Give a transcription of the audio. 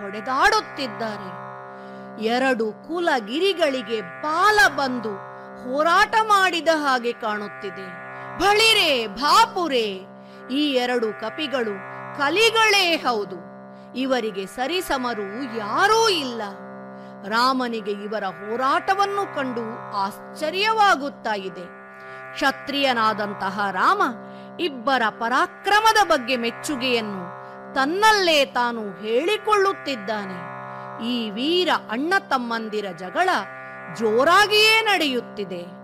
ಹೊಡೆದಾಡುತ್ತಿದ್ದಾರೆ ಎರಡು ಕುಲಗಿರಿಗಳಿಗೆ ಬಾಲ ಬಂದು ಹೋರಾಟ ಮಾಡಿದ ಹಾಗೆ ಕಾಣುತ್ತಿದೆ ಬಳಿರೆ ಭಾಪುರೆ ಈ ಎರಡು ಕಪಿಗಳು ಕಲಿಗಳೇ ಹೌದು ಇವರಿಗೆ ಸರಿಸಮರು ಯಾರೂ ಇಲ್ಲ ರಾಮನಿಗೆ ಇವರ ಹೋರಾಟವನ್ನು ಕಂಡು ಆಶ್ಚರ್ಯವಾಗುತ್ತಾ ಇದೆ ಕ್ಷತ್ರಿಯನಾದಂತಹ ರಾಮ ಇಬ್ಬರ ಪರಾಕ್ರಮದ ಬಗ್ಗೆ ಮೆಚ್ಚುಗೆಯನ್ನು ತನ್ನಲ್ಲೇ ತಾನು ಹೇಳಿಕೊಳ್ಳುತ್ತಿದ್ದಾನೆ ಈ ವೀರ ಅಣ್ಣ ತಮ್ಮಂದಿರ ಜಗಳ ಜೋರಾಗಿಯೇ ನಡೆಯುತ್ತಿದೆ